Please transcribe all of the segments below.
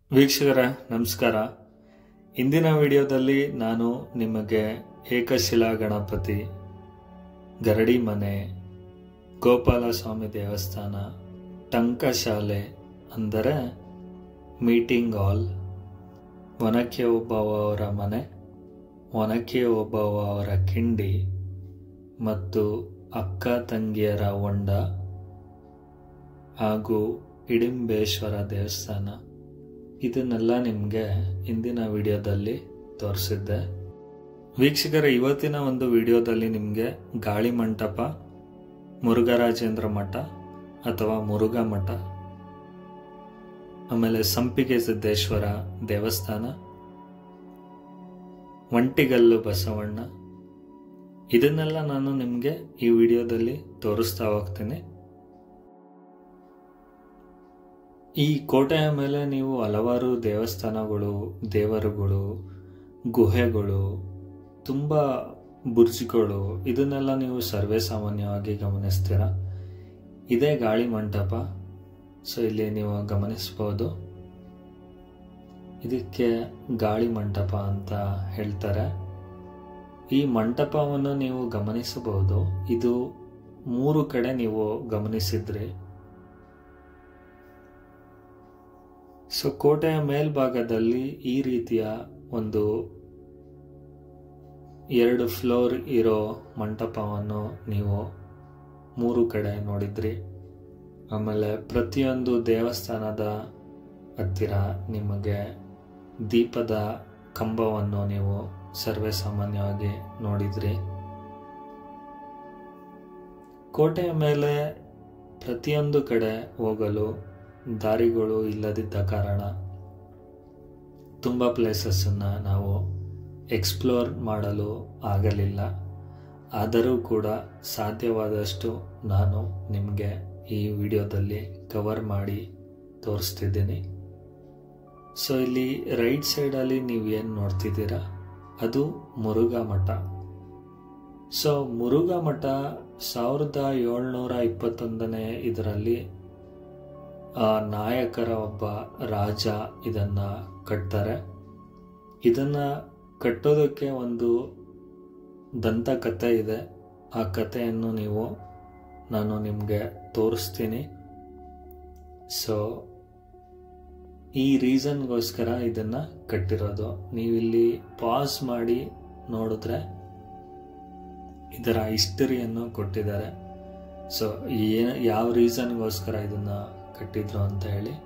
ವೀಕ್ಷಕರೇ ನಮಸ್ಕಾರ ಇಂದಿನ ವಿಡಿಯೋದಲ್ಲಿ ನಾನು ನಿಮಗೆ ಏಕಶಿಲಾ ಗಣಪತಿ ಗರಡಿ ಮನೆ ಗೋಪಾಲ ಸ್ವಾಮಿ ದೇವಸ್ಥಾನ ಟಂಕಶಾಲೆ ಅಂದರೆ ಮೀಟಿಂಗ್ ಹಾಲ್ ಒನಕೆ ಓಬವ್ವ ಅವರ ಮನೆ ಒನಕೆ ಓಬವ್ವ ಅವರ ಕಿಂಡಿ ಮತ್ತು ಅಕ್ಕ ತಂಗಿಯರ ಹೊಂಡ ಹಾಗೂ ಇಡಿಂಬೇಶ್ವರ ದೇವಸ್ಥಾನ ಇದನ್ನೆಲ್ಲ ನಿಮಗೆ ಇಂದಿನ ವಿಡಿಯೋದಲ್ಲಿ ತೋರಿಸಿದ್ದೆ ವೀಕ್ಷಕರ ಇವತ್ತಿನ ಒಂದು ವಿಡಿಯೋದಲ್ಲಿ ನಿಮಗೆ ಗಾಳಿ ಮಂಟಪ ಮುರುಘರಾಜೇಂದ್ರ ಮಠ ಅಥವಾ ಮುರುಘಾ ಮಠ ಆಮೇಲೆ ಸಂಪಿಗೆ ಸಿದ್ದೇಶ್ವರ ದೇವಸ್ಥಾನ ಒಂಟಿಗಲ್ಲು ಬಸವಣ್ಣ ಇದನ್ನೆಲ್ಲ ನಾನು ನಿಮಗೆ ಈ ವಿಡಿಯೋದಲ್ಲಿ ತೋರಿಸ್ತಾ ಹೋಗ್ತೀನಿ ಈ ಕೋಟೆಯ ಮೇಲೆ ನೀವು ಹಲವಾರು ದೇವಸ್ಥಾನಗಳು ದೇವರುಗಳು ಗುಹೆಗಳು ತುಂಬ ಬುರ್ಜ್ಗಳು ಇದನ್ನೆಲ್ಲ ನೀವು ಸರ್ವೇ ಸಾಮಾನ್ಯವಾಗಿ ಗಮನಿಸ್ತೀರ ಇದೇ ಗಾಳಿ ಮಂಟಪ ಸೊ ಇಲ್ಲಿ ನೀವು ಗಮನಿಸ್ಬೋದು ಇದಕ್ಕೆ ಗಾಳಿ ಮಂಟಪ ಅಂತ ಹೇಳ್ತಾರೆ ಈ ಮಂಟಪವನ್ನು ನೀವು ಗಮನಿಸಬಹುದು ಇದು ಮೂರು ಕಡೆ ನೀವು ಗಮನಿಸಿದ್ರಿ ಸೊ ಕೋಟೆಯ ಮೇಲ್ಭಾಗದಲ್ಲಿ ಈ ರೀತಿಯ ಒಂದು ಎರಡು ಫ್ಲೋರ್ ಇರೋ ಮಂಟಪವನ್ನು ನೀವು ಮೂರು ಕಡೆ ನೋಡಿದ್ರಿ ಆಮೇಲೆ ಪ್ರತಿಯೊಂದು ದೇವಸ್ಥಾನದ ಹತ್ತಿರ ನಿಮಗೆ ದೀಪದ ಕಂಬವನ್ನು ನೀವು ಸರ್ವೇ ಸಾಮಾನ್ಯವಾಗಿ ನೋಡಿದ್ರಿ ಕೋಟೆಯ ಮೇಲೆ ಪ್ರತಿಯೊಂದು ಕಡೆ ಹೋಗಲು ದಾರಿಗಳು ಇಲ್ಲದಿದ್ದ ಕಾರಣ ತುಂಬ ಪ್ಲೇಸಸ್ಸನ್ನು ನಾವು ಎಕ್ಸ್ಪ್ಲೋರ್ ಮಾಡಲು ಆಗಲಿಲ್ಲ ಆದರೂ ಕೂಡ ಸಾಧ್ಯವಾದಷ್ಟು ನಾನು ನಿಮಗೆ ಈ ವಿಡಿಯೋದಲ್ಲಿ ಕವರ್ ಮಾಡಿ ತೋರಿಸ್ತಿದ್ದೀನಿ ಸೊ ಇಲ್ಲಿ ರೈಟ್ ಸೈಡಲ್ಲಿ ನೀವು ಏನು ನೋಡ್ತಿದ್ದೀರಾ ಅದು ಮುರುಘಾ ಮಠ ಸೊ ಮುರುಘಾ ಮಠ ಸಾವಿರದ ಏಳ್ನೂರ ಇಪ್ಪತ್ತೊಂದನೇ ಇದರಲ್ಲಿ ಆ ನಾಯಕರ ಒಬ್ಬ ರಾಜ ಇದನ್ನ ಕಟ್ತಾರೆ ಇದನ್ನ ಕಟ್ಟೋದಕ್ಕೆ ಒಂದು ದಂತಕಥೆ ಇದೆ ಆ ಕಥೆಯನ್ನು ನೀವು ನಾನು ನಿಮಗೆ ತೋರಿಸ್ತೀನಿ ಸೊ ಈ ರೀಸನ್ಗೋಸ್ಕರ ಇದನ್ನ ಕಟ್ಟಿರೋದು ನೀವಿಲ್ಲಿ ಪಾಸ್ ಮಾಡಿ ನೋಡಿದ್ರೆ ಇದರ ಹಿಸ್ಟರಿಯನ್ನು ಕೊಟ್ಟಿದ್ದಾರೆ ಸೊ ಏನ್ ಯಾವ ರೀಸನ್ಗೋಸ್ಕರ ಇದನ್ನ ಕಟ್ಟಿದ್ರು ಅಂತ ಹೇಳಿ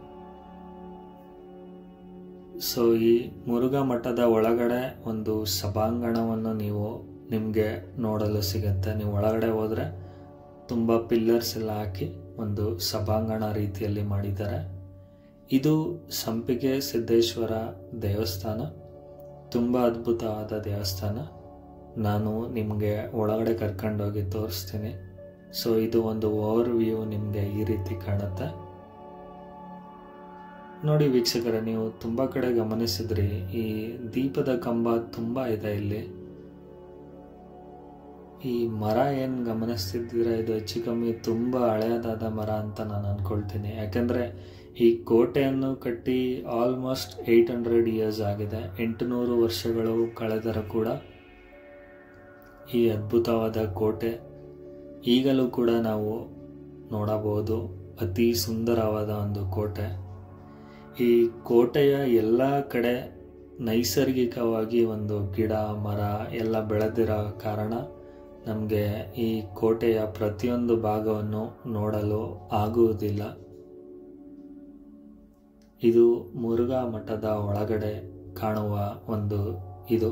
ಸೊ ಈ ಮುರುಘಾ ಮಠದ ಒಳಗಡೆ ಒಂದು ಸಭಾಂಗಣವನ್ನು ನೀವು ನಿಮಗೆ ನೋಡಲು ಸಿಗುತ್ತೆ ನೀವು ಒಳಗಡೆ ಹೋದರೆ ತುಂಬ ಪಿಲ್ಲರ್ಸ್ ಎಲ್ಲ ಹಾಕಿ ಒಂದು ಸಭಾಂಗಣ ರೀತಿಯಲ್ಲಿ ಮಾಡಿದ್ದಾರೆ ಇದು ಸಂಪಿಗೆ ಸಿದ್ದೇಶ್ವರ ದೇವಸ್ಥಾನ ತುಂಬ ಅದ್ಭುತವಾದ ದೇವಸ್ಥಾನ ನಾನು ನಿಮಗೆ ಒಳಗಡೆ ಕರ್ಕೊಂಡೋಗಿ ತೋರಿಸ್ತೀನಿ ಸೊ ಇದು ಒಂದು ಓವರ್ ವ್ಯೂ ನಿಮಗೆ ಈ ರೀತಿ ಕಾಣುತ್ತೆ ನೋಡಿ ವೀಕ್ಷಕರ ನೀವು ತುಂಬ ಕಡೆ ಗಮನಿಸಿದ್ರಿ ಈ ದೀಪದ ಕಂಬ ತುಂಬ ಇದೆ ಇಲ್ಲಿ ಈ ಮರ ಏನು ಗಮನಿಸ್ತಿದ್ದೀರಾ ಇದು ಹೆಚ್ಚು ಕಮ್ಮಿ ತುಂಬ ಹಳೆಯದಾದ ಮರ ಅಂತ ನಾನು ಅನ್ಕೊಳ್ತೀನಿ ಯಾಕಂದರೆ ಈ ಕೋಟೆಯನ್ನು ಕಟ್ಟಿ ಆಲ್ಮೋಸ್ಟ್ ಏಯ್ಟ್ ಹಂಡ್ರೆಡ್ ಇಯರ್ಸ್ ಆಗಿದೆ ಎಂಟುನೂರು ವರ್ಷಗಳು ಕಳೆದರೂ ಕೂಡ ಈ ಅದ್ಭುತವಾದ ಕೋಟೆ ಈಗಲೂ ಕೂಡ ನಾವು ನೋಡಬಹುದು ಅತಿ ಸುಂದರವಾದ ಒಂದು ಕೋಟೆ ಈ ಕೋಟೆಯ ಎಲ್ಲ ಕಡೆ ನೈಸರ್ಗಿಕವಾಗಿ ಒಂದು ಗಿಡ ಮರ ಎಲ್ಲ ಬೆಳೆದಿರೋ ಕಾರಣ ನಮಗೆ ಈ ಕೋಟೆಯ ಪ್ರತಿಯೊಂದು ಭಾಗವನ್ನು ನೋಡಲು ಆಗುವುದಿಲ್ಲ ಇದು ಮುರುಘಾ ಮಠದ ಒಳಗಡೆ ಕಾಣುವ ಒಂದು ಇದು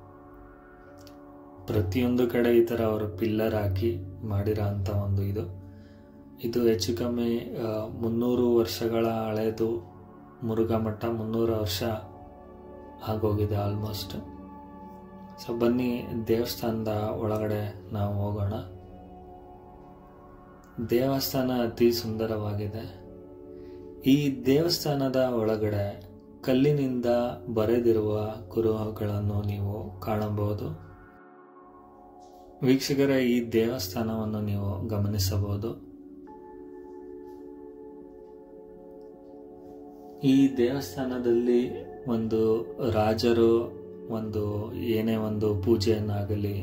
ಪ್ರತಿಯೊಂದು ಕಡೆ ಈ ಥರ ಅವರು ಪಿಲ್ಲರ್ ಹಾಕಿ ಮಾಡಿರೋ ಅಂಥ ಒಂದು ಇದು ಇದು ಹೆಚ್ಚು ಕಮ್ಮಿ ಮುನ್ನೂರು ವರ್ಷಗಳ ಹಳೆಯದು ಮುರುಘಾ ಮಠ ಮುನ್ನೂರು ವರ್ಷ ಆಗೋಗಿದೆ ಆಲ್ಮೋಸ್ಟ್ ಸೊ ಬನ್ನಿ ದೇವಸ್ಥಾನದ ಒಳಗಡೆ ನಾವು ಹೋಗೋಣ ದೇವಸ್ಥಾನ ಅತಿ ಸುಂದರವಾಗಿದೆ ಈ ದೇವಸ್ಥಾನದ ಒಳಗಡೆ ಕಲ್ಲಿನಿಂದ ಬರೆದಿರುವ ಕುರುಹುಗಳನ್ನು ನೀವು ಕಾಣಬಹುದು ವೀಕ್ಷಕರ ಈ ದೇವಸ್ಥಾನವನ್ನು ನೀವು ಗಮನಿಸಬಹುದು ಈ ದೇವಸ್ಥಾನದಲ್ಲಿ ಒಂದು ರಾಜರು ಒಂದು ಏನೇ ಒಂದು ಪೂಜೆಯನ್ನಾಗಲಿ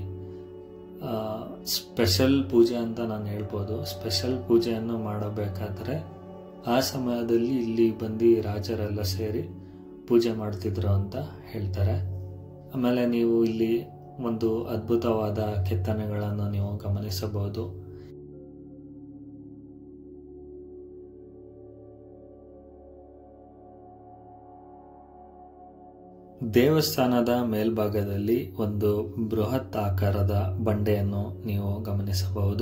ಸ್ಪೆಷಲ್ ಪೂಜೆ ಅಂತ ನಾನು ಹೇಳ್ಬೋದು ಸ್ಪೆಷಲ್ ಪೂಜೆಯನ್ನು ಮಾಡಬೇಕಾದ್ರೆ ಆ ಸಮಯದಲ್ಲಿ ಇಲ್ಲಿ ಬಂದು ರಾಜರೆಲ್ಲ ಸೇರಿ ಪೂಜೆ ಮಾಡ್ತಿದ್ರು ಅಂತ ಹೇಳ್ತಾರೆ ಆಮೇಲೆ ನೀವು ಇಲ್ಲಿ ಒಂದು ಅದ್ಭುತವಾದ ಕೆತ್ತನೆಗಳನ್ನು ನೀವು ಗಮನಿಸಬಹುದು ದೇವಸ್ಥಾನದ ಮೇಲ್ಭಾಗದಲ್ಲಿ ಒಂದು ಬೃಹತ್ ಆಕಾರದ ಬಂಡೆಯನ್ನು ನೀವು ಗಮನಿಸಬಹುದು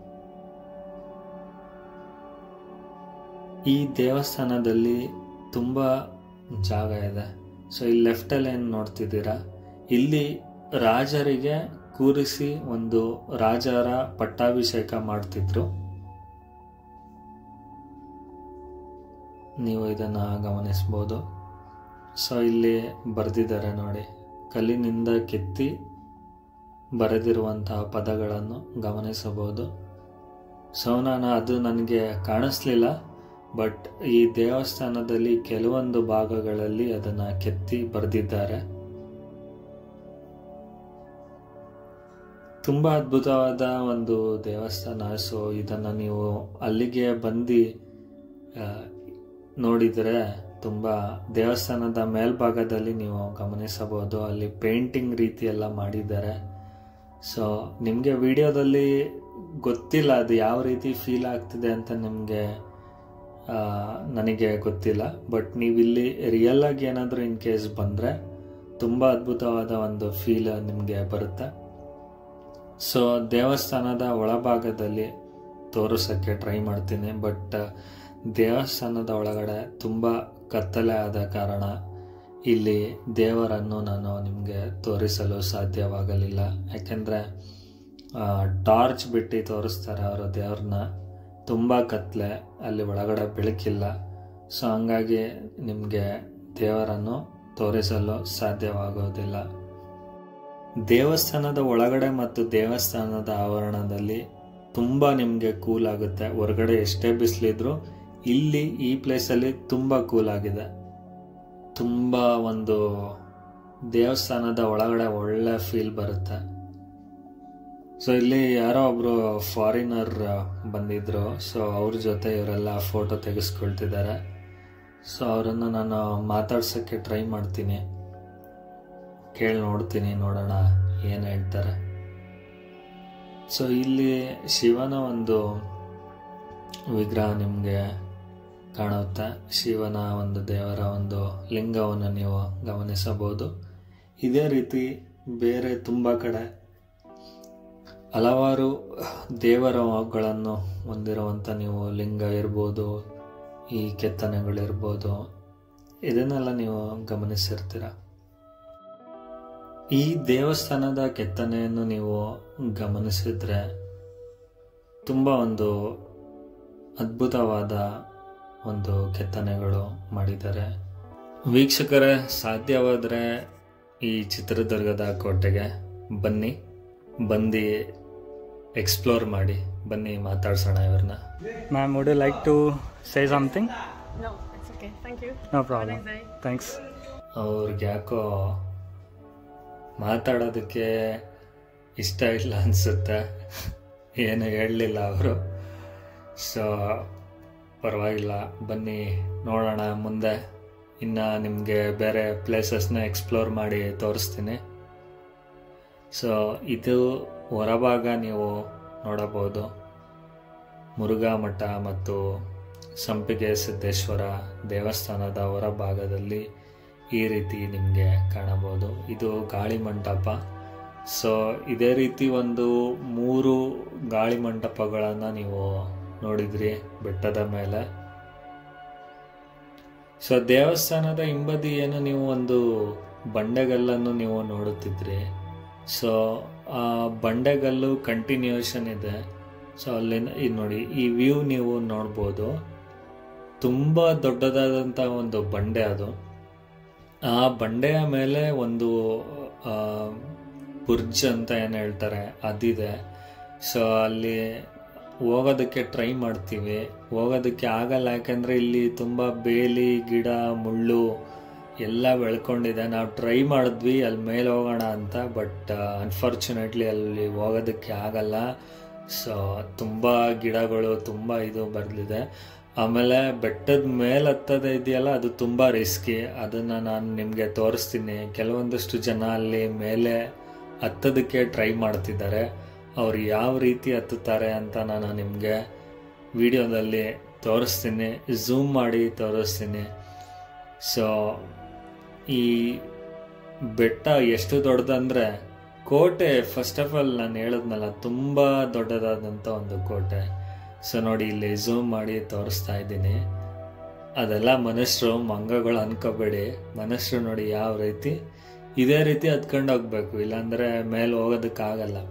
ಈ ದೇವಸ್ಥಾನದಲ್ಲಿ ತುಂಬ ಜಾಗ ಇದೆ ಸೊ ಇಲ್ಲಿ ಲೆಫ್ಟಲ್ಲಿ ಏನು ನೋಡ್ತಿದ್ದೀರಾ ಇಲ್ಲಿ ರಾಜರಿಗೆ ಕೂರಿಸಿ ಒಂದು ರಾಜರ ಪಟ್ಟಾಭಿಷೇಕ ಮಾಡ್ತಿದ್ರು ನೀವು ಇದನ್ನ ಗಮನಿಸ್ಬೋದು ಸೊ ಇಲ್ಲಿ ಬರೆದಿದ್ದಾರೆ ನೋಡಿ ಕಲ್ಲಿನಿಂದ ಕೆತ್ತಿ ಬರೆದಿರುವಂತಹ ಪದಗಳನ್ನು ಗಮನಿಸಬಹುದು ಸೊ ನಾನು ಅದು ನನಗೆ ಕಾಣಿಸ್ಲಿಲ್ಲ ಬಟ್ ಈ ದೇವಸ್ಥಾನದಲ್ಲಿ ಕೆಲವೊಂದು ಭಾಗಗಳಲ್ಲಿ ಅದನ್ನ ಕೆತ್ತಿ ಬರೆದಿದ್ದಾರೆ ತುಂಬಾ ಅದ್ಭುತವಾದ ಒಂದು ದೇವಸ್ಥಾನ ಸೊ ಇದನ್ನ ನೀವು ಅಲ್ಲಿಗೆ ಬಂದು ನೋಡಿದರೆ ತುಂಬ ದೇವಸ್ಥಾನದ ಮೇಲ್ಭಾಗದಲ್ಲಿ ನೀವು ಗಮನಿಸಬಹುದು ಅಲ್ಲಿ ಪೇಂಟಿಂಗ್ ರೀತಿ ಎಲ್ಲ ಮಾಡಿದ್ದಾರೆ ಸೊ ನಿಮಗೆ ವಿಡಿಯೋದಲ್ಲಿ ಗೊತ್ತಿಲ್ಲ ಅದು ಯಾವ ರೀತಿ ಫೀಲ್ ಆಗ್ತಿದೆ ಅಂತ ನಿಮಗೆ ನನಗೆ ಗೊತ್ತಿಲ್ಲ ಬಟ್ ನೀವಿಲ್ಲಿ ರಿಯಲ್ ಆಗಿ ಏನಾದರೂ ಇನ್ ಕೇಸ್ ಬಂದರೆ ತುಂಬ ಅದ್ಭುತವಾದ ಒಂದು ಫೀಲ್ ನಿಮಗೆ ಬರುತ್ತೆ ಸೊ ದೇವಸ್ಥಾನದ ಒಳಭಾಗದಲ್ಲಿ ತೋರಿಸೋಕ್ಕೆ ಟ್ರೈ ಮಾಡ್ತೀನಿ ಬಟ್ ದೇವಸ್ಥಾನದ ಒಳಗಡೆ ತುಂಬ ಕತ್ತಲೆ ಆದ ಕಾರಣ ಇಲ್ಲಿ ದೇವರನ್ನು ನಾನು ನಿಮಗೆ ತೋರಿಸಲು ಸಾಧ್ಯವಾಗಲಿಲ್ಲ ಯಾಕೆಂದರೆ ಟಾರ್ಚ್ ಬಿಟ್ಟು ತೋರಿಸ್ತಾರೆ ಅವರು ದೇವ್ರನ್ನ ತುಂಬ ಕತ್ಲೆ ಅಲ್ಲಿ ಒಳಗಡೆ ಬೆಳಕಿಲ್ಲ ಸೊ ಹಂಗಾಗಿ ನಿಮಗೆ ದೇವರನ್ನು ತೋರಿಸಲು ಸಾಧ್ಯವಾಗೋದಿಲ್ಲ ದೇವಸ್ಥಾನದ ಒಳಗಡೆ ಮತ್ತು ದೇವಸ್ಥಾನದ ಆವರಣದಲ್ಲಿ ತುಂಬ ನಿಮಗೆ ಕೂಲ್ ಆಗುತ್ತೆ ಹೊರಗಡೆ ಎಷ್ಟೇ ಬಿಸಿಲಿದ್ರು ಇಲ್ಲಿ ಈ ಪ್ಲೇಸಲ್ಲಿ ತುಂಬ ಕೂಲ್ ಆಗಿದೆ ತುಂಬ ಒಂದು ದೇವಸ್ಥಾನದ ಒಳಗಡೆ ಒಳ್ಳೆ ಫೀಲ್ ಬರುತ್ತೆ ಸೊ ಇಲ್ಲಿ ಯಾರೋ ಒಬ್ರು ಫಾರಿನರ್ ಬಂದಿದ್ರು ಸೊ ಅವ್ರ ಜೊತೆ ಇವರೆಲ್ಲ ಫೋಟೋ ತೆಗೆಸ್ಕೊಳ್ತಿದ್ದಾರೆ ಸೊ ಅವರನ್ನು ನಾನು ಮಾತಾಡ್ಸೋಕ್ಕೆ ಟ್ರೈ ಮಾಡ್ತೀನಿ ಕೇಳಿ ನೋಡ್ತೀನಿ ನೋಡೋಣ ಏನು ಹೇಳ್ತಾರೆ ಸೊ ಇಲ್ಲಿ ಶಿವನ ಒಂದು ವಿಗ್ರಹ ನಿಮಗೆ ಕಾಣುತ್ತೆ ಶಿವನ ಒಂದು ದೇವರ ಒಂದು ಲಿಂಗವನ್ನು ನೀವು ಗಮನಿಸಬಹುದು ಇದೇ ರೀತಿ ಬೇರೆ ತುಂಬ ಕಡೆ ಹಲವಾರು ದೇವರಗಳನ್ನು ಹೊಂದಿರುವಂಥ ನೀವು ಲಿಂಗ ಇರ್ಬೋದು ಈ ಕೆತ್ತನೆಗಳಿರ್ಬೋದು ಇದನ್ನೆಲ್ಲ ನೀವು ಗಮನಿಸಿರ್ತೀರ ಈ ದೇವಸ್ಥಾನದ ಕೆತ್ತನೆಯನ್ನು ನೀವು ಗಮನಿಸಿದ್ರೆ ತುಂಬ ಒಂದು ಅದ್ಭುತವಾದ ಒಂದು ಕೆತ್ತನೆಗಳು ಮಾಡಿದ್ದಾರೆ ವೀಕ್ಷಕರೇ ಸಾಧ್ಯವಾದರೆ ಈ ಚಿತ್ರದುರ್ಗದ ಕೋಟೆಗೆ ಬನ್ನಿ ಬಂದು ಎಕ್ಸ್ಪ್ಲೋರ್ ಮಾಡಿ ಬನ್ನಿ ಮಾತಾಡ್ಸೋಣ ಇವ್ರನ್ನ Ma'am, would you like to say something? No, it's okay. Thank you. No Have a problem. nice day. Thanks. ಅವ್ರಿಗೆ ಯಾಕೋ ಮಾತಾಡೋದಕ್ಕೆ ಇಷ್ಟ ಇಲ್ಲ ಅನಿಸುತ್ತೆ ಏನು ಹೇಳಲಿಲ್ಲ ಅವರು ಸೊ ಪರವಾಗಿಲ್ಲ ಬನ್ನಿ ನೋಡೋಣ ಮುಂದೆ ಇನ್ನು ನಿಮಗೆ ಬೇರೆ ಪ್ಲೇಸಸ್ನ ಎಕ್ಸ್ಪ್ಲೋರ್ ಮಾಡಿ ತೋರಿಸ್ತೀನಿ ಸೊ ಇದು ಹೊರಭಾಗ ನೀವು ನೋಡಬಹುದು ಮುರುಘಾ ಮಠ ಮತ್ತು ಸಂಪಿಗೆ ಸಿದ್ದೇಶ್ವರ ದೇವಸ್ಥಾನದ ಹೊರಭಾಗದಲ್ಲಿ ಈ ರೀತಿ ನಿಮಗೆ ಕಾಣಬಹುದು ಇದು ಗಾಳಿ ಮಂಟಪ ಸೊ ಇದೇ ರೀತಿ ಒಂದು ಮೂರು ಗಾಳಿ ಮಂಟಪಗಳನ್ನು ನೀವು ನೋಡಿದ್ರಿ ಬೆಟ್ಟದ ಮೇಲೆ ಸೊ ದೇವಸ್ಥಾನದ ಹಿಂಬದಿ ಏನು ನೀವು ಒಂದು ಬಂಡೆಗಲ್ಲನ್ನು ನೀವು ನೋಡುತ್ತಿದ್ರಿ ಸೊ ಆ ಬಂಡೆಗಲ್ಲು ಕಂಟಿನ್ಯೂಷನ್ ಇದೆ ಸೊ ಅಲ್ಲಿಂದ ಈ ನೋಡಿ ಈ ವ್ಯೂ ನೀವು ನೋಡ್ಬೋದು ತುಂಬ ದೊಡ್ಡದಾದಂಥ ಒಂದು ಬಂಡೆ ಅದು ಆ ಬಂಡೆಯ ಮೇಲೆ ಒಂದು ಆ, ಬುರ್ಜ್ ಅಂತ ಏನು ಹೇಳ್ತಾರೆ ಅದಿದೆ ಸೊ ಅಲ್ಲಿ ಹೋಗೋದಕ್ಕೆ ಟ್ರೈ ಮಾಡ್ತೀವಿ ಹೋಗೋದಕ್ಕೆ ಆಗಲ್ಲ ಯಾಕಂದರೆ ಇಲ್ಲಿ ತುಂಬ ಬೇಲಿ ಗಿಡ ಮುಳ್ಳು ಎಲ್ಲ ಬೆಳ್ಕೊಂಡಿದೆ ನಾವು ಟ್ರೈ ಮಾಡಿದ್ವಿ ಅಲ್ಲಿ ಮೇಲೆ ಹೋಗೋಣ ಅಂತ ಬಟ್ ಅನ್ಫಾರ್ಚುನೇಟ್ಲಿ ಅಲ್ಲಿ ಹೋಗೋದಕ್ಕೆ ಆಗಲ್ಲ ಸೊ ತುಂಬ ಗಿಡಗಳು ತುಂಬ ಇದು ಬರಲಿದೆ ಆಮೇಲೆ ಬೆಟ್ಟದ ಮೇಲೆ ಹತ್ತದ ಇದೆಯಲ್ಲ ಅದು ತುಂಬ ರಿಸ್ಕಿ ಅದನ್ನು ನಾನು ನಿಮಗೆ ತೋರಿಸ್ತೀನಿ ಕೆಲವೊಂದಷ್ಟು ಜನ ಅಲ್ಲಿ ಮೇಲೆ ಹತ್ತೋದಕ್ಕೆ ಟ್ರೈ ಮಾಡ್ತಿದ್ದಾರೆ ಅವ್ರು ಯಾವ ರೀತಿ ಹತ್ತುತ್ತಾರೆ ಅಂತ ನಾನು ನಿಮಗೆ ವಿಡಿಯೋದಲ್ಲಿ ತೋರಿಸ್ತೀನಿ ಝೂಮ್ ಮಾಡಿ ತೋರಿಸ್ತೀನಿ ಸೊ ಈ ಬೆಟ್ಟ ಎಷ್ಟು ದೊಡ್ಡದಂದ್ರೆ ಕೋಟೆ ಫಸ್ಟ್ ಆಫ್ ಆಲ್ ನಾನು ಹೇಳಿದ್ನಲ್ಲ ತುಂಬ ದೊಡ್ಡದಾದಂಥ ಒಂದು ಕೋಟೆ ಸೊ ನೋಡಿ ಇಲ್ಲಿ ಝೂಮ್ ಮಾಡಿ ತೋರಿಸ್ತಾ ಇದ್ದೀನಿ ಅದೆಲ್ಲ ಮನುಷ್ಯರು ಮಂಗಗಳು ಅನ್ಕೋಬೇಡಿ ಮನುಷ್ಯರು ನೋಡಿ ಯಾವ ರೀತಿ ಇದೇ ರೀತಿ ಹತ್ಕೊಂಡು ಹೋಗ್ಬೇಕು ಇಲ್ಲಾಂದ್ರೆ ಮೇಲೆ ಹೋಗೋದಕ್ಕಾಗಲ್ಲ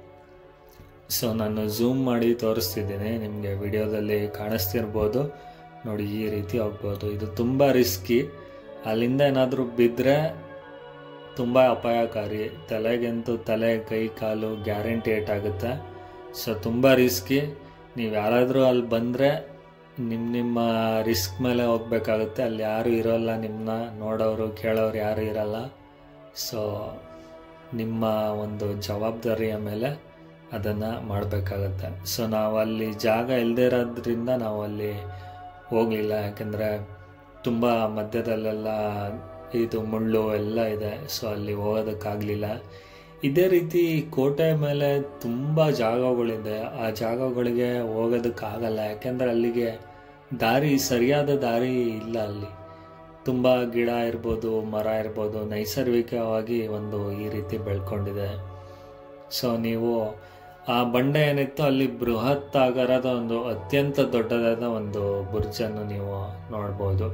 ಸೊ ನಾನು ಝೂಮ್ ಮಾಡಿ ತೋರಿಸ್ತಿದ್ದೀನಿ ನಿಮಗೆ ವಿಡಿಯೋದಲ್ಲಿ ಕಾಣಿಸ್ತಿರ್ಬೋದು ನೋಡಿ ಈ ರೀತಿ ಹೋಗ್ಬೋದು ಇದು ತುಂಬ ರಿಸ್ಕಿ ಅಲ್ಲಿಂದ ಏನಾದರೂ ಬಿದ್ದರೆ ತುಂಬ ಅಪಾಯಕಾರಿ ತಲೆಗಂತೂ ತಲೆ ಕೈ ಕಾಲು ಗ್ಯಾರಂಟಿ ಏಟಾಗುತ್ತೆ ಸೊ ತುಂಬ ರಿಸ್ಕಿ ನೀವು ಯಾರಾದರೂ ಅಲ್ಲಿ ಬಂದರೆ ನಿಮ್ಮ ನಿಮ್ಮ ರಿಸ್ಕ್ ಮೇಲೆ ಹೋಗ್ಬೇಕಾಗುತ್ತೆ ಅಲ್ಲಿ ಯಾರು ಇರೋಲ್ಲ ನಿಮ್ಮನ್ನ ನೋಡೋರು ಕೇಳೋರು ಯಾರು ಇರಲ್ಲ ಸೊ ನಿಮ್ಮ ಒಂದು ಜವಾಬ್ದಾರಿಯ ಮೇಲೆ ಅದನ್ನು ಮಾಡಬೇಕಾಗತ್ತೆ ಸೊ ನಾವು ಅಲ್ಲಿ ಜಾಗ ಇಲ್ಲದೇ ಇರೋದ್ರಿಂದ ನಾವು ಅಲ್ಲಿ ಹೋಗಲಿಲ್ಲ ಯಾಕೆಂದರೆ ತುಂಬ ಮಧ್ಯದಲ್ಲೆಲ್ಲ ಇದು ಮುಳ್ಳು ಎಲ್ಲ ಇದೆ ಸೊ ಅಲ್ಲಿ ಹೋಗೋದಕ್ಕಾಗಲಿಲ್ಲ ಇದೇ ರೀತಿ ಕೋಟೆ ಮೇಲೆ ತುಂಬ ಜಾಗಗಳಿದೆ ಆ ಜಾಗಗಳಿಗೆ ಹೋಗೋದಕ್ಕಾಗಲ್ಲ ಯಾಕೆಂದರೆ ಅಲ್ಲಿಗೆ ದಾರಿ ಸರಿಯಾದ ದಾರಿ ಇಲ್ಲ ಅಲ್ಲಿ ತುಂಬ ಗಿಡ ಇರ್ಬೋದು ಮರ ಇರ್ಬೋದು ನೈಸರ್ಗಿಕವಾಗಿ ಒಂದು ಈ ರೀತಿ ಬೆಳ್ಕೊಂಡಿದೆ ಸೊ ನೀವು ಆ ಬಂಡೆ ಏನಿತ್ತು ಅಲ್ಲಿ ಬೃಹತ್ ಆಗರದ ಒಂದು ಅತ್ಯಂತ ದೊಡ್ಡದಾದ ಒಂದು ಬುರ್ಜನ್ನು ನೀವು ನೋಡ್ಬೋದು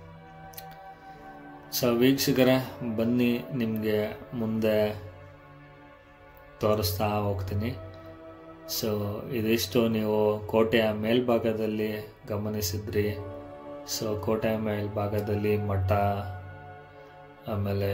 ಸೊ ವೀಕ್ಷಕರೇ ಬನ್ನಿ ನಿಮಗೆ ಮುಂದೆ ತೋರಿಸ್ತಾ ಹೋಗ್ತೀನಿ ಸೊ ಇದಿಷ್ಟು ನೀವು ಕೋಟೆಯ ಮೇಲ್ಭಾಗದಲ್ಲಿ ಗಮನಿಸಿದ್ರಿ ಸೊ ಕೋಟೆಯ ಮೇಲ್ಭಾಗದಲ್ಲಿ ಮಠ ಆಮೇಲೆ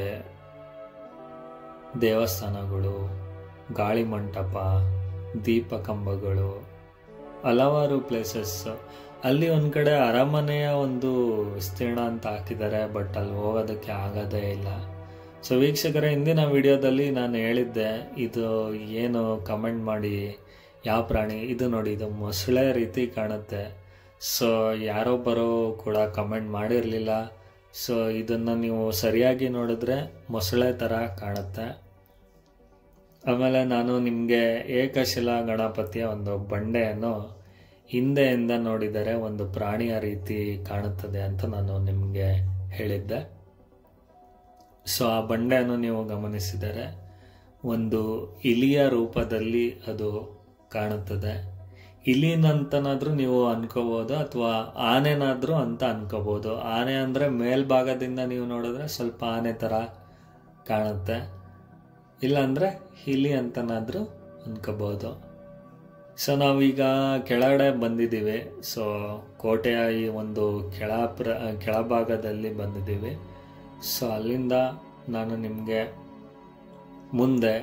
ದೇವಸ್ಥಾನಗಳು ಗಾಳಿ ಮಂಟಪ ದೀಪ ಕಂಬಗಳು ಹಲವಾರು ಪ್ಲೇಸಸ್ ಅಲ್ಲಿ ಒಂದು ಕಡೆ ಅರಮನೆಯ ಒಂದು ವಿಸ್ತೀರ್ಣ ಅಂತ ಹಾಕಿದ್ದಾರೆ ಬಟ್ ಅಲ್ಲಿ ಹೋಗೋದಕ್ಕೆ ಆಗೋದೇ ಇಲ್ಲ ಸೊ ವೀಕ್ಷಕರ ಹಿಂದಿನ ವಿಡಿಯೋದಲ್ಲಿ ನಾನು ಹೇಳಿದ್ದೆ ಇದು ಏನು ಕಮೆಂಟ್ ಮಾಡಿ ಯಾವ ಪ್ರಾಣಿ ಇದು ನೋಡಿ ಇದು ಮೊಸಳೆ ರೀತಿ ಕಾಣುತ್ತೆ ಸೊ ಯಾರೊಬ್ಬರು ಕೂಡ ಕಮೆಂಟ್ ಮಾಡಿರಲಿಲ್ಲ ಸೊ ಇದನ್ನು ನೀವು ಸರಿಯಾಗಿ ನೋಡಿದ್ರೆ ಮೊಸಳೆ ಥರ ಕಾಣುತ್ತೆ ಆಮೇಲೆ ನಾನು ನಿಮಗೆ ಏಕಶಿಲಾ ಗಣಪತಿಯ ಒಂದು ಬಂಡೆಯನ್ನು ಹಿಂದೆಯಿಂದ ನೋಡಿದರೆ ಒಂದು ಪ್ರಾಣಿಯ ರೀತಿ ಕಾಣುತ್ತದೆ ಅಂತ ನಾನು ನಿಮಗೆ ಹೇಳಿದ್ದೆ ಸೊ ಆ ಬಂಡೆಯನ್ನು ನೀವು ಗಮನಿಸಿದರೆ ಒಂದು ಇಲಿಯ ರೂಪದಲ್ಲಿ ಅದು ಕಾಣುತ್ತದೆ ಇಲಿನಂತನಾದ್ರೂ ನೀವು ಅನ್ಕೋಬಹುದು ಅಥವಾ ಆನೆನಾದ್ರೂ ಅಂತ ಅನ್ಕೋಬಹುದು ಆನೆ ಅಂದ್ರೆ ಮೇಲ್ಭಾಗದಿಂದ ನೀವು ನೋಡಿದ್ರೆ ಸ್ವಲ್ಪ ಆನೆ ತರ ಕಾಣುತ್ತೆ ಇಲ್ಲಾಂದ್ರೆ ಇಲಿ ಅಂತನಾದ್ರೂ ಅನ್ಕೋಬಹುದು ಸೊ ನಾವೀಗ ಕೆಳಗಡೆ ಬಂದಿದ್ದೀವಿ ಸೊ ಕೋಟೆಯ ಈ ಒಂದು ಕೆಳ ಪ್ರ ಕೆಳಭಾಗದಲ್ಲಿ ಬಂದಿದ್ದೀವಿ ಸೊ ಅಲ್ಲಿಂದ ನಾನು ನಿಮಗೆ ಮುಂದೆ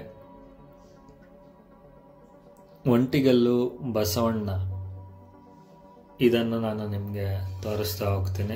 ಒಂಟಿಗಲ್ಲು ಬಸವಣ್ಣ ಇದನ್ನು ನಾನು ನಿಮಗೆ ತೋರಿಸ್ತಾ ಹೋಗ್ತೀನಿ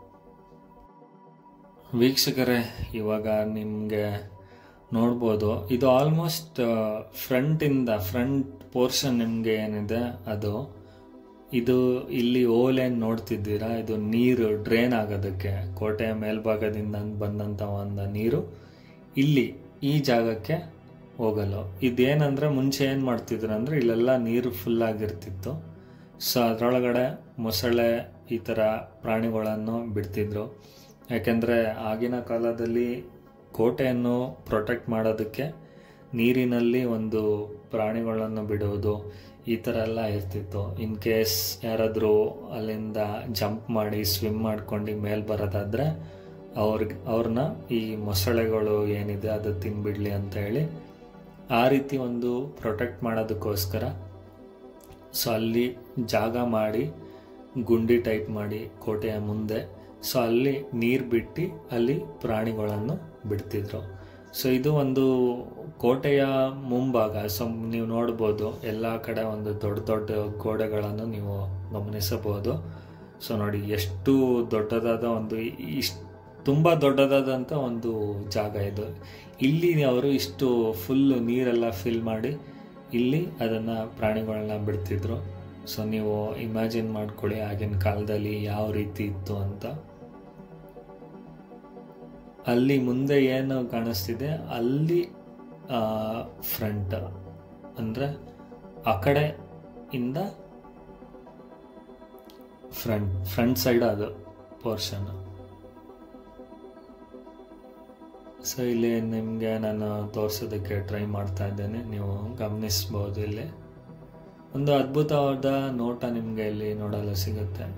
ವೀಕ್ಷಕರೇ ಇವಾಗ ನಿಮಗೆ ನೋಡ್ಬೋದು ಇದು ಆಲ್ಮೋಸ್ಟ್ ಫ್ರಂಟಿಂದ ಫ್ರಂಟ್ ಪೋರ್ಷನ್ ನಿಮಗೆ ಏನಿದೆ ಅದು ಇದು ಇಲ್ಲಿ ಓಲೇನ್ ನೋಡ್ತಿದ್ದೀರಾ ಇದು ನೀರು ಡ್ರೈನ್ ಆಗೋದಕ್ಕೆ ಕೋಟೆಯ ಮೇಲ್ಭಾಗದಿಂದ ಬಂದಂಥ ಒಂದು ನೀರು ಇಲ್ಲಿ ಈ ಜಾಗಕ್ಕೆ ಹೋಗಲು ಇದೇನಂದ್ರೆ ಮುಂಚೆ ಏನು ಮಾಡ್ತಿದ್ರು ಅಂದರೆ ಇಲ್ಲೆಲ್ಲ ನೀರು ಫುಲ್ ಆಗಿರ್ತಿತ್ತು ಸೊ ಅದರೊಳಗಡೆ ಮೊಸಳೆ ಈ ಥರ ಪ್ರಾಣಿಗಳನ್ನು ಬಿಡ್ತಿದ್ರು ಯಾಕೆಂದರೆ ಆಗಿನ ಕಾಲದಲ್ಲಿ ಕೋಟೆಯನ್ನು ಪ್ರೊಟೆಕ್ಟ್ ಮಾಡೋದಕ್ಕೆ ನೀರಿನಲ್ಲಿ ಒಂದು ಪ್ರಾಣಿಗಳನ್ನು ಬಿಡುವುದು ಈ ಥರ ಎಲ್ಲ ಇರ್ತಿತ್ತು ಇನ್ ಕೇಸ್ ಯಾರಾದರೂ ಅಲ್ಲಿಂದ ಜಂಪ್ ಮಾಡಿ ಸ್ವಿಮ್ ಮಾಡ್ಕೊಂಡು ಮೇಲೆ ಬರೋದಾದರೆ ಅವ್ರಿಗೆ ಅವ್ರನ್ನ ಈ ಮೊಸಳೆಗಳು ಏನಿದೆ ಅದು ತಿನ್ಬಿಡ್ಲಿ ಅಂತ ಹೇಳಿ ಆ ರೀತಿ ಒಂದು ಪ್ರೊಟೆಕ್ಟ್ ಮಾಡೋದಕ್ಕೋಸ್ಕರ ಸೊ ಅಲ್ಲಿ ಜಾಗ ಮಾಡಿ ಗುಂಡಿ ಟೈಪ್ ಮಾಡಿ ಕೋಟೆಯ ಮುಂದೆ ಸೊ ಅಲ್ಲಿ ನೀರು ಬಿಟ್ಟು ಅಲ್ಲಿ ಪ್ರಾಣಿಗಳನ್ನು ಬಿಡ್ತಿದ್ರು ಸೊ ಇದು ಒಂದು ಕೋಟೆಯ ಮುಂಭಾಗ ಸೊ ನೀವು ನೋಡ್ಬೋದು ಎಲ್ಲ ಕಡೆ ಒಂದು ದೊಡ್ಡ ದೊಡ್ಡ ಗೋಡೆಗಳನ್ನು ನೀವು ಗಮನಿಸಬಹುದು ಸೊ ನೋಡಿ ಎಷ್ಟು ದೊಡ್ಡದಾದ ಒಂದು ಇಷ್ಟು ತುಂಬ ದೊಡ್ಡದಾದಂಥ ಒಂದು ಜಾಗ ಇದು ಇಲ್ಲಿ ಅವರು ಇಷ್ಟು ಫುಲ್ ನೀರೆಲ್ಲ ಫಿಲ್ ಮಾಡಿ ಇಲ್ಲಿ ಅದನ್ನು ಪ್ರಾಣಿಗಳನ್ನ ಬಿಡ್ತಿದ್ರು ಸೊ ನೀವು ಇಮ್ಯಾಜಿನ್ ಮಾಡ್ಕೊಳ್ಳಿ ಆಗಿನ ಕಾಲದಲ್ಲಿ ಯಾವ ರೀತಿ ಇತ್ತು ಅಂತ ಅಲ್ಲಿ ಮುಂದೆ ಏನು ಕಾಣಿಸ್ತಿದೆ ಅಲ್ಲಿ ಫ್ರಂಟ್ ಅಂದರೆ ಆ ಕಡೆ ಇಂದ ಫ್ರಂಟ್ ಫ್ರಂಟ್ ಸೈಡ್ ಅದು ಪೋರ್ಷನ್ ಸೊ ಇಲ್ಲಿ ನಿಮಗೆ ನಾನು ತೋರಿಸೋದಕ್ಕೆ ಟ್ರೈ ಮಾಡ್ತಾ ಇದ್ದೇನೆ ನೀವು ಗಮನಿಸ್ಬೋದು ಇಲ್ಲಿ ಒಂದು ಅದ್ಭುತವಾದ ನೋಟ ನಿಮಗೆ ಇಲ್ಲಿ ನೋಡಲು ಸಿಗುತ್ತೆ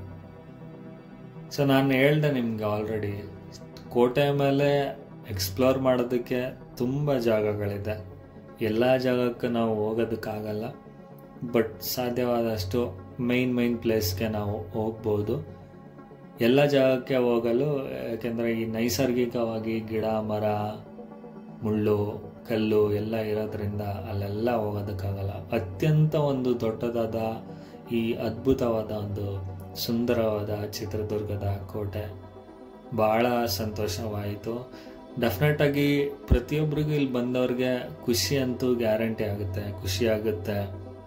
ಸೊ ನಾನು ಹೇಳ್ದೆ ನಿಮಗೆ ಆಲ್ರೆಡಿ ಕೋಟೆ ಮೇಲೆ ಎಕ್ಸ್ಪ್ಲೋರ್ ಮಾಡೋದಕ್ಕೆ ತುಂಬ ಜಾಗಗಳಿದೆ ಎಲ್ಲ ಜಾಗಕ್ಕೆ ನಾವು ಹೋಗೋದಕ್ಕಾಗಲ್ಲ ಬಟ್ ಸಾಧ್ಯವಾದಷ್ಟು ಮೈನ್ ಮೈನ್ ಪ್ಲೇಸ್ಗೆ ನಾವು ಹೋಗ್ಬೋದು ಎಲ್ಲ ಜಾಗಕ್ಕೆ ಹೋಗಲು ಯಾಕೆಂದರೆ ಈ ನೈಸರ್ಗಿಕವಾಗಿ ಗಿಡ ಮರ ಮುಳ್ಳು ಕಲ್ಲು ಎಲ್ಲ ಇರೋದ್ರಿಂದ ಅಲ್ಲೆಲ್ಲ ಹೋಗೋದಕ್ಕಾಗಲ್ಲ ಅತ್ಯಂತ ಒಂದು ದೊಡ್ಡದಾದ ಈ ಅದ್ಭುತವಾದ ಒಂದು ಸುಂದರವಾದ ಚಿತ್ರದುರ್ಗದ ಕೋಟೆ ಭಾಳ ಸಂತೋಷವಾಯಿತು ಡೆಫಿನೆಟಾಗಿ ಪ್ರತಿಯೊಬ್ಬರಿಗೂ ಇಲ್ಲಿ ಬಂದವ್ರಿಗೆ ಖುಷಿ ಅಂತೂ ಗ್ಯಾರಂಟಿ ಆಗುತ್ತೆ ಖುಷಿ ಆಗುತ್ತೆ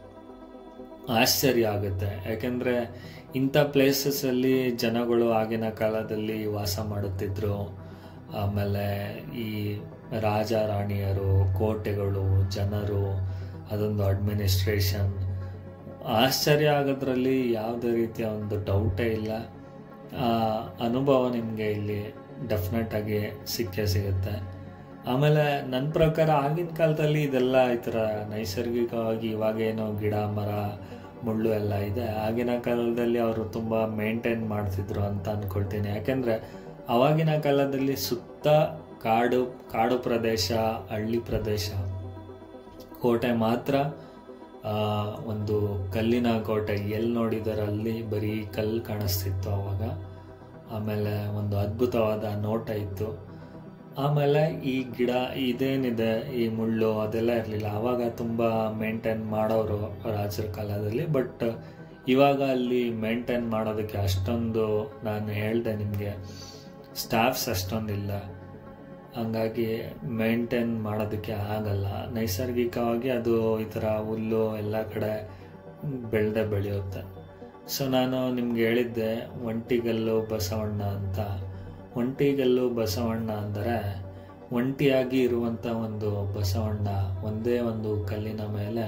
ಆಶ್ಚರ್ಯ ಆಗುತ್ತೆ ಯಾಕೆಂದರೆ ಇಂಥ ಪ್ಲೇಸಸ್ಸಲ್ಲಿ ಜನಗಳು ಆಗಿನ ಕಾಲದಲ್ಲಿ ವಾಸ ಮಾಡುತ್ತಿದ್ರು ಆಮೇಲೆ ಈ ರಾಜ ರಾಣಿಯರು ಕೋಟೆಗಳು ಜನರು ಅದೊಂದು ಅಡ್ಮಿನಿಸ್ಟ್ರೇಷನ್ ಆಶ್ಚರ್ಯ ಆಗೋದ್ರಲ್ಲಿ ಯಾವುದೇ ರೀತಿಯ ಒಂದು ಡೌಟೇ ಇಲ್ಲ ಆ ಅನುಭವ ನಿಮಗೆ ಇಲ್ಲಿ ಡೆಫಿನೆಟ್ ಆಗಿ ಸಿಕ್ಕೇ ಸಿಗುತ್ತೆ ಆಮೇಲೆ ನನ್ನ ಪ್ರಕಾರ ಆಗಿನ ಕಾಲದಲ್ಲಿ ಇದೆಲ್ಲ ಈ ಥರ ನೈಸರ್ಗಿಕವಾಗಿ ಇವಾಗೇನೋ ಗಿಡ ಮರ ಮುಳ್ಳು ಎಲ್ಲ ಇದೆ ಆಗಿನ ಕಾಲದಲ್ಲಿ ಅವರು ತುಂಬ ಮೇಂಟೈನ್ ಮಾಡ್ತಿದ್ರು ಅಂತ ಅಂದ್ಕೊಳ್ತೀನಿ ಯಾಕೆಂದರೆ ಅವಾಗಿನ ಕಾಲದಲ್ಲಿ ಸುತ್ತ ಕಾಡು ಕಾಡು ಪ್ರದೇಶ ಹಳ್ಳಿ ಪ್ರದೇಶ ಕೋಟೆ ಮಾತ್ರ ಒಂದು ಕಲ್ಲಿನ ಕೋಟೆ ಎಲ್ಲಿ ನೋಡಿದಾರೆ ಅಲ್ಲಿ ಬರೀ ಕಲ್ಲು ಕಾಣಿಸ್ತಿತ್ತು ಅವಾಗ ಆಮೇಲೆ ಒಂದು ಅದ್ಭುತವಾದ ನೋಟ ಇತ್ತು ಆಮೇಲೆ ಈ ಗಿಡ ಇದೇನಿದೆ ಈ ಮುಳ್ಳು ಅದೆಲ್ಲ ಇರಲಿಲ್ಲ ಆವಾಗ ತುಂಬ ಮೇಂಟೈನ್ ಮಾಡೋರು ರಾಜರ ಕಾಲದಲ್ಲಿ ಬಟ್ ಇವಾಗ ಅಲ್ಲಿ ಮೇಂಟೈನ್ ಮಾಡೋದಕ್ಕೆ ಅಷ್ಟೊಂದು ನಾನು ಹೇಳಿದೆ ನಿಮಗೆ ಸ್ಟಾಫ್ಸ್ ಅಷ್ಟೊಂದಿಲ್ಲ ಹಂಗಾಗಿ ಮೇಂಟೈನ್ ಮಾಡೋದಕ್ಕೆ ಆಗಲ್ಲ ನೈಸರ್ಗಿಕವಾಗಿ ಅದು ಈ ಥರ ಹುಲ್ಲು ಎಲ್ಲ ಕಡೆ ಬೆಳೆದೇ ಬೆಳೆಯುತ್ತೆ ಸೊ ನಾನು ನಿಮ್ಗೆ ಹೇಳಿದ್ದೆ ಒಂಟಿಗಲ್ಲು ಬಸವಣ್ಣ ಅಂತ ಒಂಟಿಗಲ್ಲು ಬಸವಣ್ಣ ಅಂದರೆ ಒಂಟಿಯಾಗಿ ಇರುವಂಥ ಒಂದು ಬಸವಣ್ಣ ಒಂದೇ ಒಂದು ಕಲ್ಲಿನ ಮೇಲೆ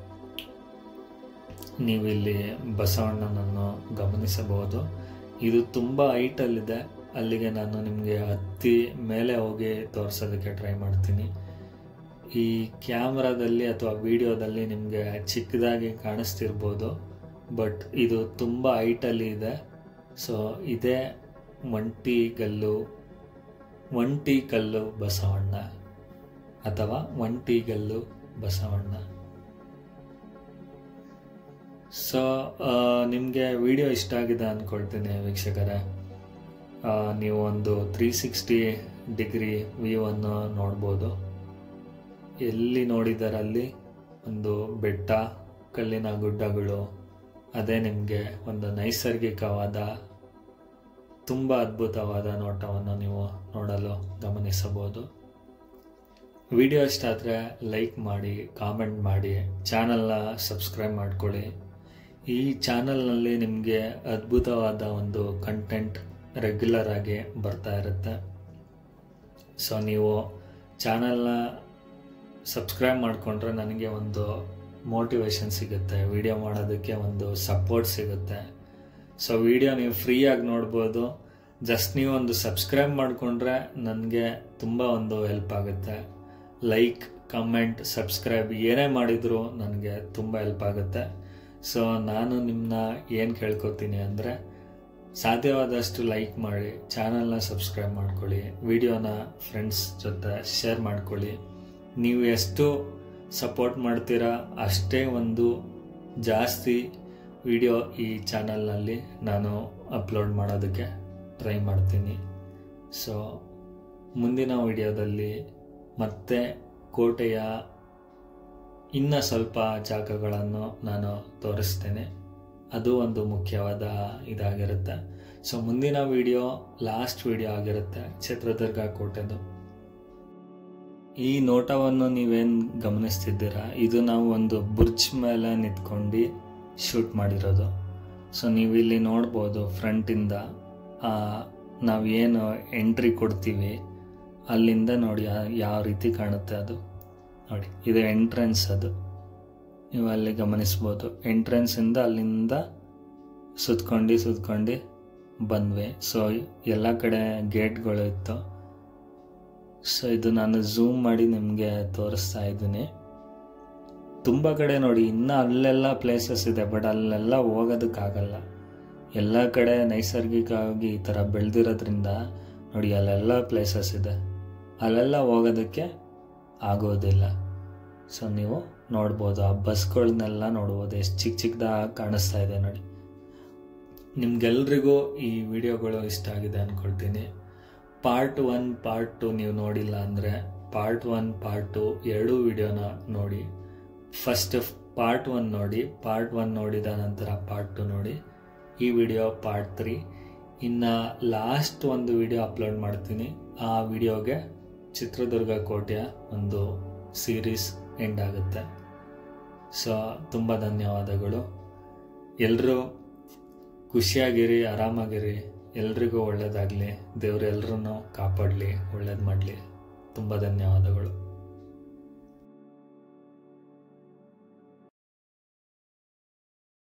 ನೀವಿಲ್ಲಿ ಬಸವಣ್ಣನನ್ನು ಗಮನಿಸಬಹುದು ಇದು ತುಂಬ ಹೈಟಲ್ಲಿದೆ ಅಲ್ಲಿಗೆ ನಾನು ನಿಮಗೆ ಹತ್ತಿ ಮೇಲೆ ಹೋಗಿ ತೋರಿಸೋದಕ್ಕೆ ಟ್ರೈ ಮಾಡ್ತೀನಿ ಈ ಕ್ಯಾಮ್ರಾದಲ್ಲಿ ಅಥವಾ ವಿಡಿಯೋದಲ್ಲಿ ನಿಮಗೆ ಚಿಕ್ಕದಾಗಿ ಕಾಣಿಸ್ತಿರ್ಬೋದು ಬಟ್ ಇದು ತುಂಬ ಹೈಟಲ್ಲಿ ಇದೆ ಸೊ ಇದೇ ಒಂಟಿಗಲ್ಲು ಒಂಟಿಕಲ್ಲು ಬಸವಣ್ಣ ಅಥವಾ ಒಂಟಿಗಲ್ಲು ಬಸವಣ್ಣ ಸೊ ನಿಮಗೆ ವಿಡಿಯೋ ಇಷ್ಟ ಆಗಿದೆ ಅಂದ್ಕೊಳ್ತೀನಿ ವೀಕ್ಷಕರೇ ನೀವು ಒಂದು ತ್ರೀ ಸಿಕ್ಸ್ಟಿ ಡಿಗ್ರಿ ವ್ಯೂವನ್ನು ನೋಡ್ಬೋದು ಎಲ್ಲಿ ನೋಡಿದಾರೆ ಅಲ್ಲಿ ಒಂದು ಬೆಟ್ಟ ಕಲ್ಲಿನ ಗುಡ್ಡಗಳು ಅದೇ ನಿಮಗೆ ಒಂದು ನೈಸರ್ಗಿಕವಾದ ತುಂಬ ಅದ್ಭುತವಾದ ನೋಟವನ್ನು ನೀವು ನೋಡಲು ಗಮನಿಸಬಹುದು ವಿಡಿಯೋ ಇಷ್ಟ ಆದರೆ ಲೈಕ್ ಮಾಡಿ ಕಾಮೆಂಟ್ ಮಾಡಿ ಚಾನಲ್ನ ಸಬ್ಸ್ಕ್ರೈಬ್ ಮಾಡ್ಕೊಳ್ಳಿ ಈ ಚಾನಲ್ನಲ್ಲಿ ನಿಮಗೆ ಅದ್ಭುತವಾದ ಒಂದು ಕಂಟೆಂಟ್ ರೆಗ್ಯುಲರ್ ಆಗಿ ಬರ್ತಾ ಇರುತ್ತೆ ಸೊ ನೀವು ಚಾನಲ್ನ ಸಬ್ಸ್ಕ್ರೈಬ್ ಮಾಡಿಕೊಂಡ್ರೆ ನನಗೆ ಒಂದು ಮೋಟಿವೇಶನ್ ಸಿಗುತ್ತೆ ವಿಡಿಯೋ ಮಾಡೋದಕ್ಕೆ ಒಂದು ಸಪೋರ್ಟ್ ಸಿಗುತ್ತೆ ಸೊ ವಿಡಿಯೋ ನೀವು ಫ್ರೀಯಾಗಿ ನೋಡ್ಬೋದು ಜಸ್ಟ್ ನೀವು ಒಂದು ಸಬ್ಸ್ಕ್ರೈಬ್ ಮಾಡಿಕೊಂಡ್ರೆ ನನಗೆ ತುಂಬ ಒಂದು ಹೆಲ್ಪ್ ಆಗುತ್ತೆ ಲೈಕ್ ಕಮೆಂಟ್ ಸಬ್ಸ್ಕ್ರೈಬ್ ಏನೇ ಮಾಡಿದರೂ ನನಗೆ ತುಂಬ ಹೆಲ್ಪ್ ಆಗುತ್ತೆ ಸೊ ನಾನು ನಿಮ್ಮನ್ನ ಏನು ಕೇಳ್ಕೊತೀನಿ ಅಂದರೆ ಸಾಧ್ಯವಾದಷ್ಟು ಲೈಕ್ ಮಾಡಿ ಚಾನಲ್ನ ಸಬ್ಸ್ಕ್ರೈಬ್ ಮಾಡ್ಕೊಳ್ಳಿ ವಿಡಿಯೋನ ಫ್ರೆಂಡ್ಸ್ ಜೊತೆ ಶೇರ್ ಮಾಡ್ಕೊಳ್ಳಿ ನೀವು ಎಷ್ಟು ಸಪೋರ್ಟ್ ಮಾಡ್ತೀರಾ ಅಷ್ಟೇ ಒಂದು ಜಾಸ್ತಿ ವಿಡಿಯೋ ಈ ಚಾನಲ್ನಲ್ಲಿ ನಾನು ಅಪ್ಲೋಡ್ ಮಾಡೋದಕ್ಕೆ ಟ್ರೈ ಮಾಡ್ತೀನಿ ಸೊ ಮುಂದಿನ ವಿಡಿಯೋದಲ್ಲಿ ಮತ್ತು ಕೋಟೆಯ ಇನ್ನು ಸ್ವಲ್ಪ ಜಾಗಗಳನ್ನು ನಾನು ತೋರಿಸ್ತೇನೆ ಅದು ಒಂದು ಮುಖ್ಯವಾದ ಇದಾಗಿರುತ್ತೆ ಸೊ ಮುಂದಿನ ವಿಡಿಯೋ ಲಾಸ್ಟ್ ವಿಡಿಯೋ ಆಗಿರುತ್ತೆ ಚಿತ್ರದುರ್ಗ ಕೋಟೆದು ಈ ನೋಟವನ್ನು ನೀವೇನು ಗಮನಿಸ್ತಿದ್ದೀರಾ ಇದು ನಾವು ಒಂದು ಬುರ್ಜ್ ಮೇಲೆ ನಿಂತ್ಕೊಂಡು ಶೂಟ್ ಮಾಡಿರೋದು ಸೊ ನೀವು ಇಲ್ಲಿ ನೋಡ್ಬೋದು ಫ್ರಂಟಿಂದ ನಾವು ಏನು ಎಂಟ್ರಿ ಕೊಡ್ತೀವಿ ಅಲ್ಲಿಂದ ನೋಡಿ ಯಾ- ಯಾವ ರೀತಿ ಕಾಣುತ್ತೆ ಅದು ನೋಡಿ ಇದು ಎಂಟ್ರೆನ್ಸ್ ಅದು ನೀವು ಅಲ್ಲಿ ಗಮನಿಸ್ಬೋದು ಎಂಟ್ರೆನ್ಸಿಂದ ಅಲ್ಲಿಂದ ಸುತ್ಕೊಂಡು ಸುತ್ಕೊಂಡು ಬಂದ್ವಿ ಸೊ ಎಲ್ಲ ಕಡೆ ಗೇಟ್ಗಳು ಇತ್ತು ಸೊ ಇದು ನಾನು ಝೂಮ್ ಮಾಡಿ ನಿಮಗೆ ತೋರಿಸ್ತಾ ಇದ್ದೀನಿ ತುಂಬ ಕಡೆ ನೋಡಿ ಇನ್ನೂ ಅಲ್ಲೆಲ್ಲ ಪ್ಲೇಸಸ್ ಇದೆ ಬಟ್ ಅಲ್ಲೆಲ್ಲ ಹೋಗೋದಕ್ಕಾಗಲ್ಲ ಎಲ್ಲ ಕಡೆ ನೈಸರ್ಗಿಕವಾಗಿ ಈ ಥರ ಬೆಳೆದಿರೋದ್ರಿಂದ ನೋಡಿ ಅಲ್ಲೆಲ್ಲ ಪ್ಲೇಸಸ್ ಇದೆ ಅಲ್ಲೆಲ್ಲ ಹೋಗೋದಕ್ಕೆ ಆಗೋದಿಲ್ಲ ಸೊ ನೀವು ನೋಡ್ಬೋದು ಆ ಬಸ್ಗಳನ್ನೆಲ್ಲ ನೋಡ್ಬೋದು ಎಷ್ಟು ಚಿಕ್ಕ ಚಿಕ್ಕದಾಗಿ ಕಾಣಿಸ್ತಾ ಇದೆ ನೋಡಿ ನಿಮ್ಗೆಲ್ರಿಗೂ ಈ ವಿಡಿಯೋಗಳು ಇಷ್ಟ ಆಗಿದೆ ಅಂದ್ಕೊಳ್ತೀನಿ ಪಾರ್ಟ್ ಒನ್ ಪಾರ್ಟ್ ಟು ನೀವು ನೋಡಿಲ್ಲ ಅಂದರೆ ಪಾರ್ಟ್ ಒನ್ ಪಾರ್ಟ್ ಟು ಎರಡೂ ವಿಡಿಯೋನ ನೋಡಿ ಫಸ್ಟ್ ಪಾರ್ಟ್ ಒನ್ ನೋಡಿ ಪಾರ್ಟ್ ಒನ್ ನೋಡಿದ ನಂತರ ಪಾರ್ಟ್ ಟು ನೋಡಿ ಈ ವಿಡಿಯೋ ಪಾರ್ಟ್ ತ್ರೀ ಇನ್ನು ಲಾಸ್ಟ್ ಒಂದು ವಿಡಿಯೋ ಅಪ್ಲೋಡ್ ಮಾಡ್ತೀನಿ ಆ ವಿಡಿಯೋಗೆ ಚಿತ್ರದುರ್ಗ ಕೋಟೆಯ ಒಂದು ಸೀರೀಸ್ ಎಂಡ್ ಆಗುತ್ತೆ ಸೊ ತುಂಬ ಧನ್ಯವಾದಗಳು ಎಲ್ಲರೂ ಖುಷಿಯಾಗಿರಿ ಆರಾಮಾಗಿರಿ ಎಲ್ರಿಗೂ ಒಳ್ಳೇದಾಗಲಿ ದೇವ್ರು ಎಲ್ರೂ ಕಾಪಾಡಲಿ ಒಳ್ಳೇದು ಮಾಡಲಿ ತುಂಬ ಧನ್ಯವಾದಗಳು